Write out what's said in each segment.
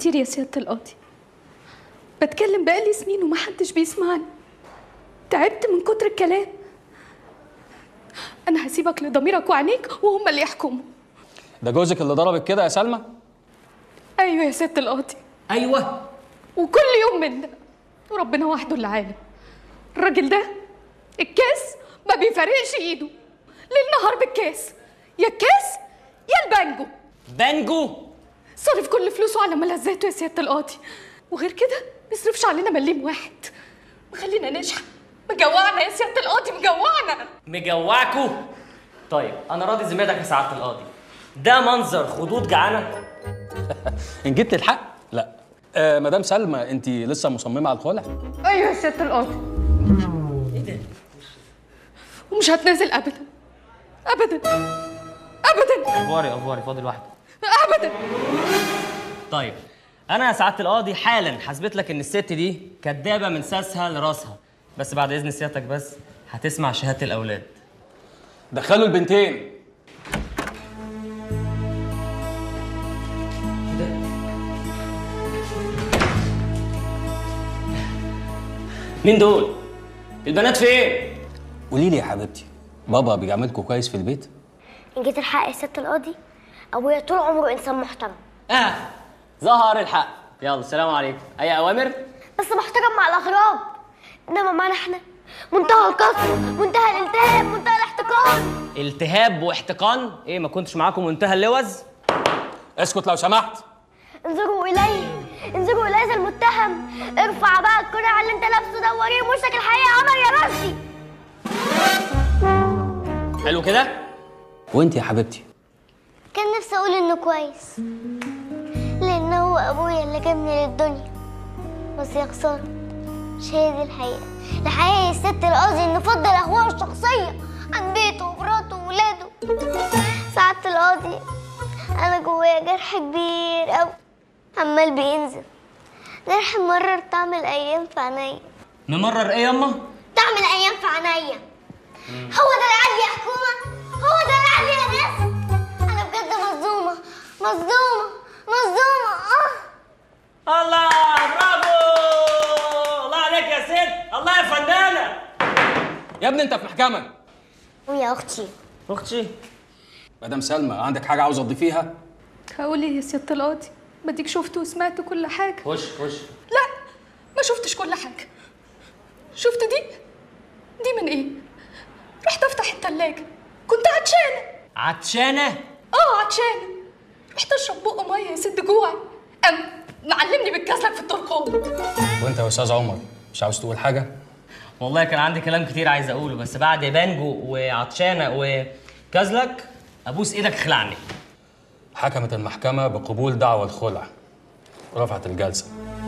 كتير يا سيادة القاضي بتكلم بقالي سنين ومحدش بيسمعني تعبت من كتر الكلام أنا هسيبك لضميرك وعينيك وهم اللي يحكموا ده جوزك اللي ضربك كده يا سلمى أيوة يا سيادة القاضي ايوه وكل يوم من ده وربنا وحده اللي عالم الراجل ده الكاس ما بيفرقش ايده ليل نهار بالكاس يا الكاس يا البانجو بانجو صرف كل فلوسه على ملذاته يا سيادة القاضي وغير كده بيصرفش علينا مليم واحد مخلينا نشحن مجوعنا يا سيادة القاضي مجوعنا مجوعكوا طيب انا راضي ذمتك يا سعاده القاضي ده منظر خدود جعانه ان جبت الحق لا آه مدام سلمى انت لسه مصممه على الخلع ايوه يا سيادة القاضي ايه ده ومش هتنازل ابدا ابدا ابدا افواري افواري فاضل واحده ابدا طيب انا يا سعاده القاضي حالا حسبت لك ان الست دي كدابه من ساسها لراسها بس بعد اذن سيادتك بس هتسمع شهاده الاولاد دخلوا البنتين مين دول البنات فين قولي لي يا حبيبتي بابا بيعملكوا كويس في البيت إن جيت الحق يا ست القاضي أبويا طول عمره إنسان محترم اه ظهر الحق يلا السلام عليكم اي اوامر بس محترم مع الأغراب إنما معنا إحنا منتهى القسوة منتهى الالتهاب منتهى الاحتقان التهاب واحتقان ايه ما كنتش معاكم منتهى اللوز اسكت لو سمحت انظروا إليه انظروا إليه ذا المتهم ارفع بقى القناع اللي أنت لابسه ده ووريه وشك الحقيقة عمر يا رشدي حلو كده وانت يا حبيبتي كان نفسي أقول إنه كويس لأن هو أبويا اللي جابني للدنيا بس يا خسارة مش هي دي الحقيقة الحقيقة يا ست القاضي إنه فضل أخوه الشخصية عن بيته ومراته وولاده سعادة القاضي أنا جوايا جرح كبير أوي عمال بينزل جرح مرر طعم الأيام في عينيا ممرر ايه ياما طعم الأيام في عينيا هو ده العدل يا حكومة هو ده العدل يا ناس أنا بجد مظلومة مظلومة مظلومة آه الله برافو الله عليك يا ست الله يا فنانه يا ابني انت في محكمه ويا أختي اختي مدام سلمى عندك حاجه عاوزه تضيفيها هقول ايه يا سيادة القاضي ما ديك شفت وسمعت كل حاجة خش خش لا ما شفتش كل حاجة شفت دي دي من ايه رحت افتح التلاجة كنت عطشانة عطشانه اه عطشانة رحت اشرب بق مية يسد جوعي قام معلمني بالكسلك في الترقوة وانت يا استاذ عمر مش عاوز تقول حاجه والله كان عندي كلام كتير عايز اقوله بس بعد بانجو وعطشانه وكازلك ابوس ايدك خلعني حكمت المحكمه بقبول دعوى الخلع ورفعت الجلسه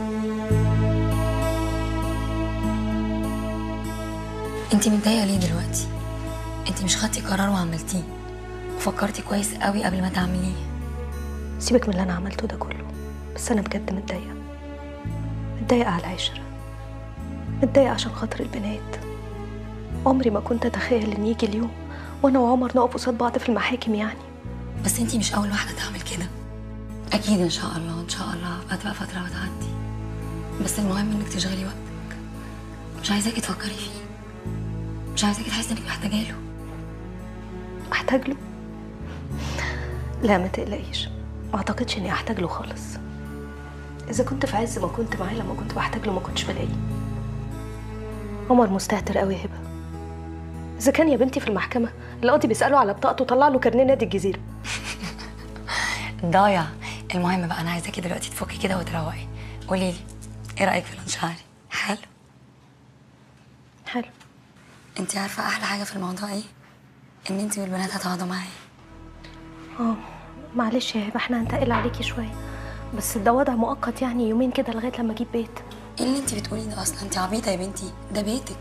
انت متضايقه ليه دلوقتي انت مش خدتي قرار وعملتيه وفكرتي كويس قوي قبل ما تعمليه سيبك من اللي انا عملته ده كله بس انا بجد متضايقه متضايقه على العشره متضايقه عشان خاطر البنات عمري ما كنت اتخيل ان يجي اليوم وانا وعمر نقف قصاد بعض في المحاكم يعني بس انت مش اول واحده تعمل كده اكيد ان شاء الله ان شاء الله هتبقى فتره وتعدي بس المهم انك تشغلي وقتك مش عايزاكي تفكري فيه مش عايزاكي تحسي انك محتاجه له احتاج له لا ما تقلقيش ما اعتقدش اني احتاج له خالص اذا كنت في عز ما كنت معاه لما كنت بحتاج له ما كنتش بلاقيه عمر مستهتر قوي يا هبه اذا كان يا بنتي في المحكمه القاضي بيساله على بطاقته طلع له كارنيه نادي الجزيره ضايع المهم بقى انا عايزاكي دلوقتي تفكي كده وتروقي قولي لي ايه رايك في الانشاري حلو حلو انت عارفه احلى حاجه في الموضوع ايه ان انت والبنات هتقعدوا معايا اه معلش يا هبه احنا هنتقل عليكي شويه بس ده وضع مؤقت يعني يومين كده لغايه لما اجيب بيت ايه اللي انت بتقوليه ده اصلا انت عبيطه يا بنتي ده بيتك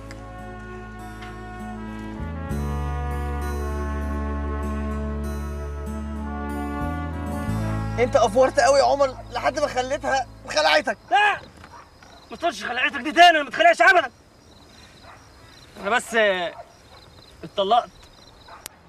انت افورت قوي يا عمر لحد ما خليتها خلعتك لا ما تقولش خلعتك دي تاني انا ما اتخلعش ابدا انا بس آه، اتطلقت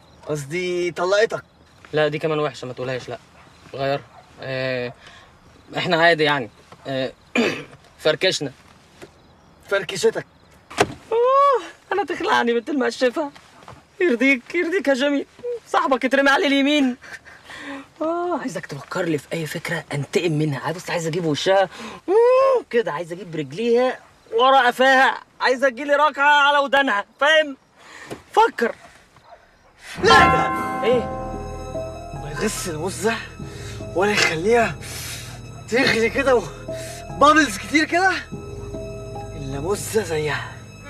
قصدي طلقتك لا دي كمان وحشه ما تقولهاش لا غير آه احنا عادي يعني آه، فركشنا فركشتك اوه انا تخلعني بنت المقشفه يرضيك يرضيك يا جميل صاحبك اترمى على اليمين اه عايزك تفكر لي في اي فكره انتقم منها عايز بص عايز اجيب وشها مم، كده عايز اجيب رجليها ورا قفاها عايز اجيلي ركعه على ودانها فاهم فكر لا ده ايه ما يغس المزة ولا يخليها تغلي كده وبابلز كتير كده إلا مزة زيها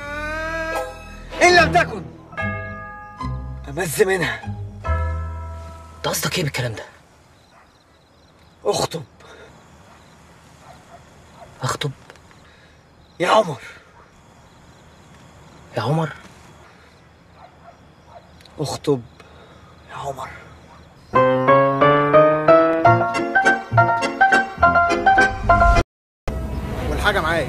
إن لم تكن أمز منها انت قصدك ايه بالكلام ده أخطب اخطب يا عمر يا عمر أخطب يا عمر والحاجة معايا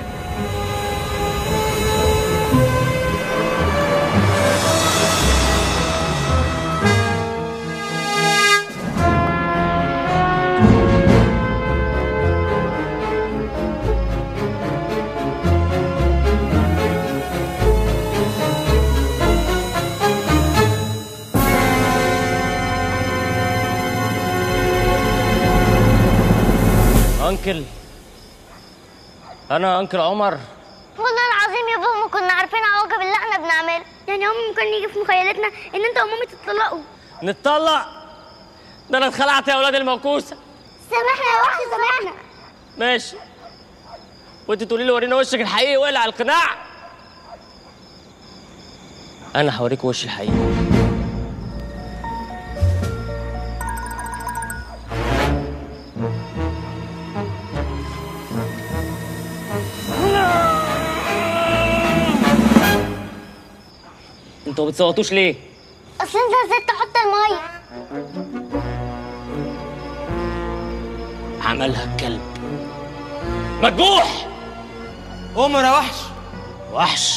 انكل انا انكل عمر والله العظيم يا بابا ما كنا عارفين عواقب اللي احنا بنعمله يعني عمر ممكن يجي في مخيلتنا ان انت ومامي تتطلقوا نتطلق ده انا اتخلعت يا اولاد الموكوسه سامحنا يا وحش سامحنا ماشي وانت تقولي لي ورينا وشك الحقيقي واقلع القناع انا هوريك وشي الحقيقي انتوا ما بتصوتوش ليه؟ اصل انت نسيت تحط الميه عملها الكلب مذبوح عمر يا وحش وحش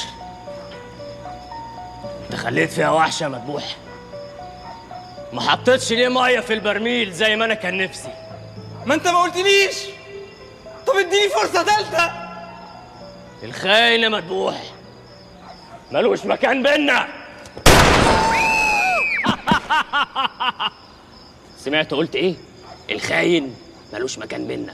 انت خليت فيها وحش يا مذبوح ما حطيتش ليه ميه في البرميل زي ما انا كان نفسي ما أنت ما قلتليش طب اديني فرصة تالتة الخاين يا مذبوح ملوش مكان بينا سمعت قلت ايه الخاين ملوش مكان بينا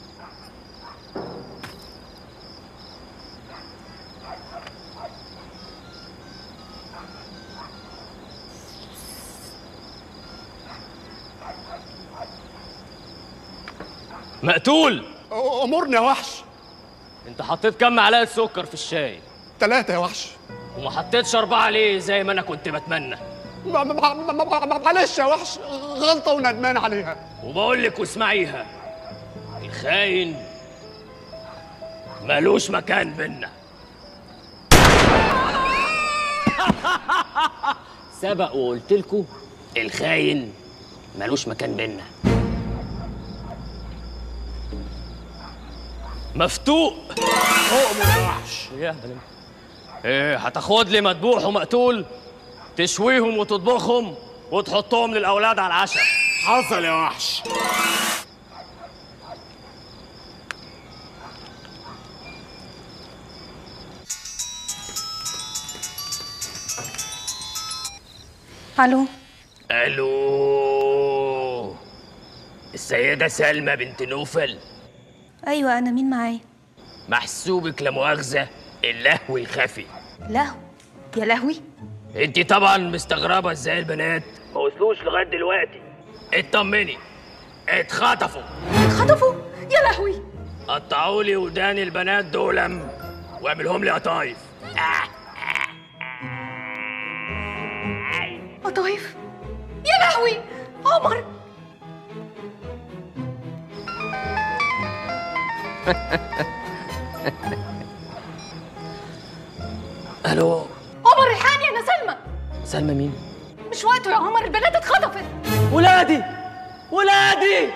مقتول امرني يا وحش انت حطيت كم معلقه سكر في الشاي ثلاثة يا وحش وما حطيتش اربعه ليه زي ما انا كنت بتمنى ما- ما- ما- ما- ما- معلش يا وحش غلطة وندمان عليها وبقول لك واسمعيها الخاين ملوش مكان بينا سبق وقلت لكم الخاين ملوش مكان بينا مفتوق اؤمر يا وحش يا بلم. ايه هتاخد لي مذبوح ومقتول تشويهم وتطبخهم وتحطهم للاولاد على العشاء حصل يا وحش الو الو السيدة سلمى بنت نوفل ايوه انا مين معايا محسوبك لا مؤاخذة اللهو الخفي لهو يا لهوي انت طبعا مستغربة ازاي البنات ما وصلوش لغاية دلوقتي اطمني اتخطفوا اتخطفوا يا لهوي قطعوا لي ودان البنات دولم واعملهم لي قطايف قطايف يا لهوي عمر الو عمر الحقني انا سلمى سلمى مين مش وقته يا عمر البنات اتخطفت ولادي ولادي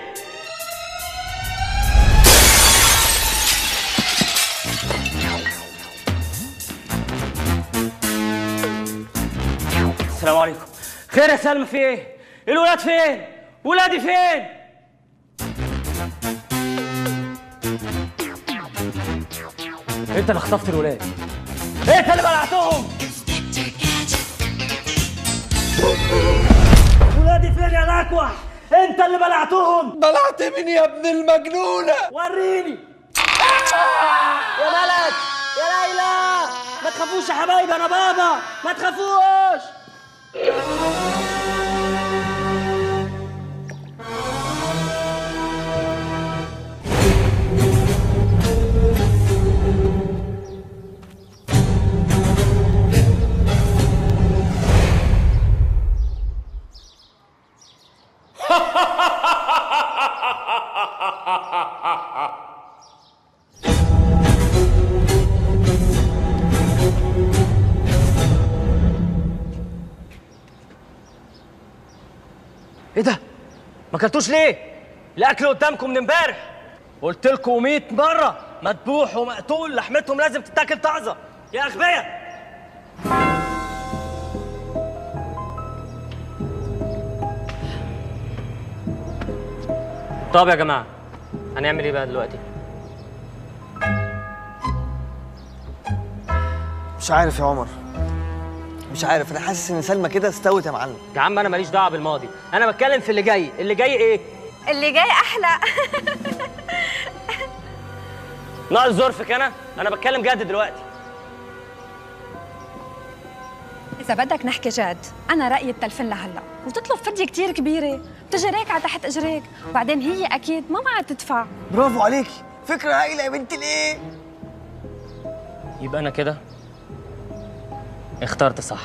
السلام عليكم خير يا سلمى في ايه الولاد فين ولادي فين انت اللي خطفت الولاد انت اللي بلعتهم ولادي فين يا نكوح انت اللي بلعتهم بلعت مين يا ابن المجنونة وريني يا ملك يا ليلى ما تخافوش يا حبايبي انا بابا ما تخافوش ايه ده؟ ما اكلتوش ليه؟ الاكل قدامكم من امبارح قلت لكم 100 مره مذبوح ومقتول لحمتهم لازم تتاكل طازه يا اغبياء طب يا جماعه هنعمل ايه بقى دلوقتي؟ مش عارف يا عمر مش عارف انا حاسس ان سلمى كده استوت يا معلم يا عم انا ماليش دعوه بالماضي انا بتكلم في اللي جاي اللي جاي ايه اللي جاي احلى ناقص ظرفك انا انا بتكلم جد دلوقتي اذا بدك نحكي جد انا رايي التلفن لهلا وتطلب فديه كتير كبيره بتجريك على تحت اجريك وبعدين هي اكيد ما معها تدفع برافو عليكي فكره هايله يا بنت الايه يبقى انا كده اخترت صح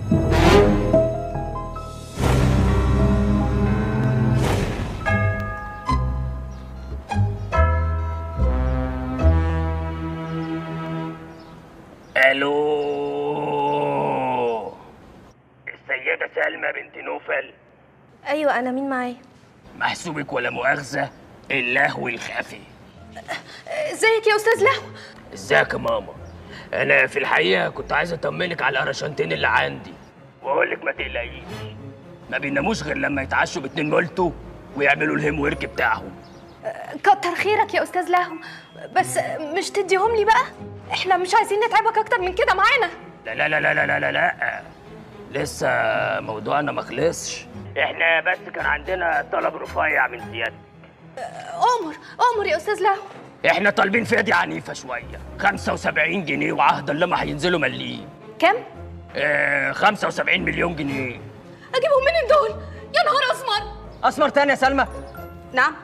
الو السيدة سلمى بنت نوفل ايوه انا مين معايا محسوبك ولا مؤاخذة اللهو الخفي ازيك يا استاذ لهو ازيك يا ماما انا في الحقيقة كنت عايز اطمنك على القرشنتين اللي عندي واقول لك ما تقلقيش ما بيناموش غير لما يتعشوا باتنين مولتو ويعملوا الهيم ورك بتاعهم كتر خيرك يا استاذ لهو بس مش تديهم لي بقى احنا مش عايزين نتعبك اكتر من كده معانا لا لا لا لا لا لا لا لا لسه موضوعنا ما خلصش احنا بس كان عندنا طلب رفيع من سيادتك امر امر يا استاذ لهو احنا طالبين فدية عنيفة شوية 75 جنيه وعهدا لما هينزلوا مليين كم اه 75 مليون جنيه اجيبهم منين دول يا نهار اسمر اسمر تاني يا سلمى نعم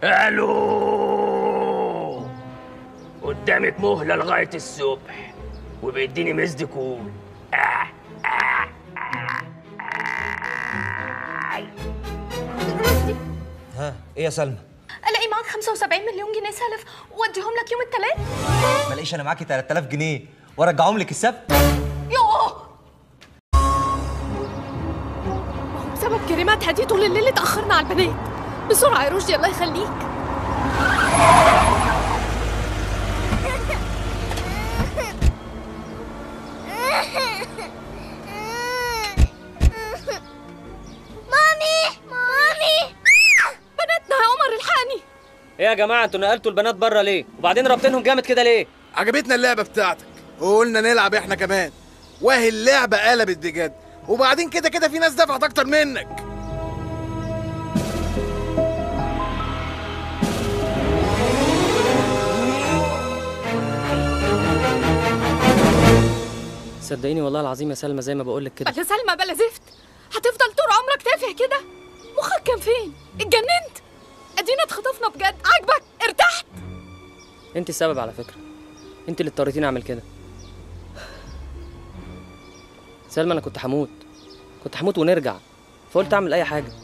الو قدامك مهلة لغاية الصبح وبيديني مزد كول آه آه ها ايه يا سلمى الاقي معاك 75 مليون جنيه سلف واديهم لك يوم الثلاث ما الاقيش انا معاكي 3000 جنيه وارجعهم لك السبت يوه ما هو بسبب كريمات هدي طول الليل اتاخرنا على البنات بسرعه يا رشدي الله يخليك مامي مامي بناتنا يا عمر الحقني ايه يا جماعه انتوا نقلتوا البنات بره ليه وبعدين رابطينهم جامد كده ليه عجبتنا اللعبة بتاعتك وقلنا نلعب احنا كمان واهي اللعبة قلبت بجد وبعدين كده كده في ناس دفعت اكتر منك صدقيني والله العظيم يا سلمى زي ما بقول لك كده بلا سلمى بلا زفت هتفضل طول عمرك تافه كده مخك كان فين اتجننت ادينا اتخطفنا بجد عاجبك ارتحت انت السبب على فكره انت اللي اضطريتيني اعمل كده سلمى انا كنت هموت كنت هموت ونرجع فقلت اعمل اي حاجه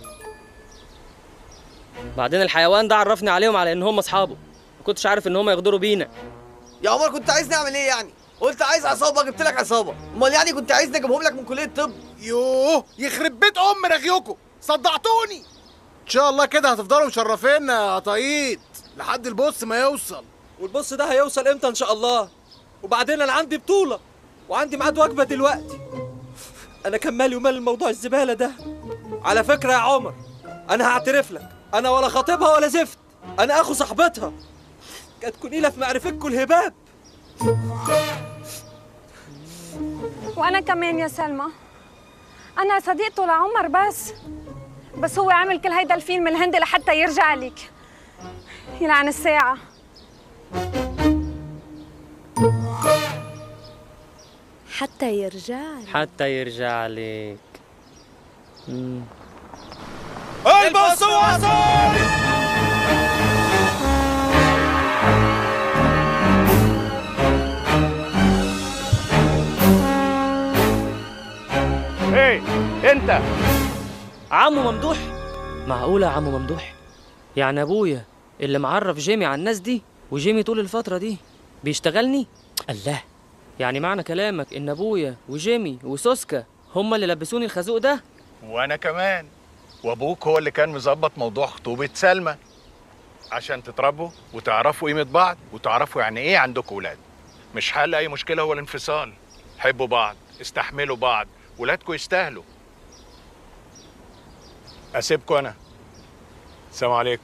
بعدين الحيوان ده عرفني عليهم على ان هم اصحابه ما كنتش عارف ان هم يغدروا بينا يا عمر كنت عايز نعمل ايه يعني قلت عايز عصابه جبت لك عصابه امال يعني كنت عايز نجيبهم لك من كليه الطب يوه يخرب بيت ام رغيكم صدعتوني ان شاء الله كده هتفضلوا مشرفينا يا طايط لحد البص ما يوصل والبص ده هيوصل امتى ان شاء الله وبعدين انا عندي بطوله وعندي ميعاد وجبه دلوقتي انا كان مالي ومال الموضوع الزباله ده على فكره يا عمر انا هعترف لك انا ولا خاطبها ولا زفت انا اخو صاحبتها كانت قليله في معرفتكم الهباب وانا كمان يا سلمى انا صديقته لعمر بس بس هو عمل كل هيدا الفيلم الهندي لحتى يرجع لك يلعن الساعة حتى يرجع حتى يرجع لك مم. البس وصل ايه انت عمو ممدوح معقولة يا عمو ممدوح يعني ابويا اللي معرف جيمي على الناس دي وجيمي طول الفترة دي بيشتغلني الله يعني معنى كلامك ان ابويا وجيمي وسوسكا هما اللي لبسوني الخازوق ده وانا كمان وابوك هو اللي كان مظبط موضوع خطوبة سلمى عشان تتربوا وتعرفوا قيمة بعض وتعرفوا يعني ايه عندكم ولاد مش حل اي مشكلة هو الانفصال حبوا بعض استحملوا بعض ولادكم يستاهلوا اسيبكم انا السلام عليكم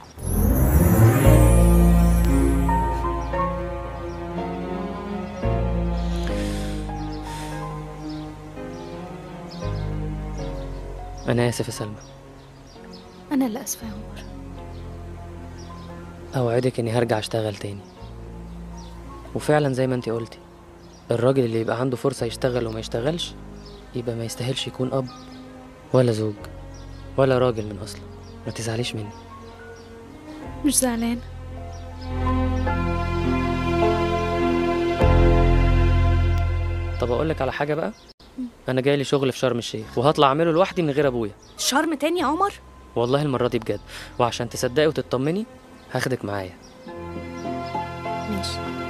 انا اسف يا سلمى انا اللي اسفه يا عمر اوعدك اني هرجع اشتغل تاني وفعلا زي ما انت قلتي الراجل اللي يبقى عنده فرصة يشتغل وما يشتغلش يبقى ما يستاهلش يكون اب ولا زوج ولا راجل من اصله ما تزعليش مني مش زعلان طب اقول لك على حاجة بقى انا جاي لي شغل في شرم الشيخ وهطلع اعمله لوحدي من غير ابويا شرم تاني يا عمر والله المرة دي بجد وعشان تصدقي وتطمني هاخدك معايا ماشي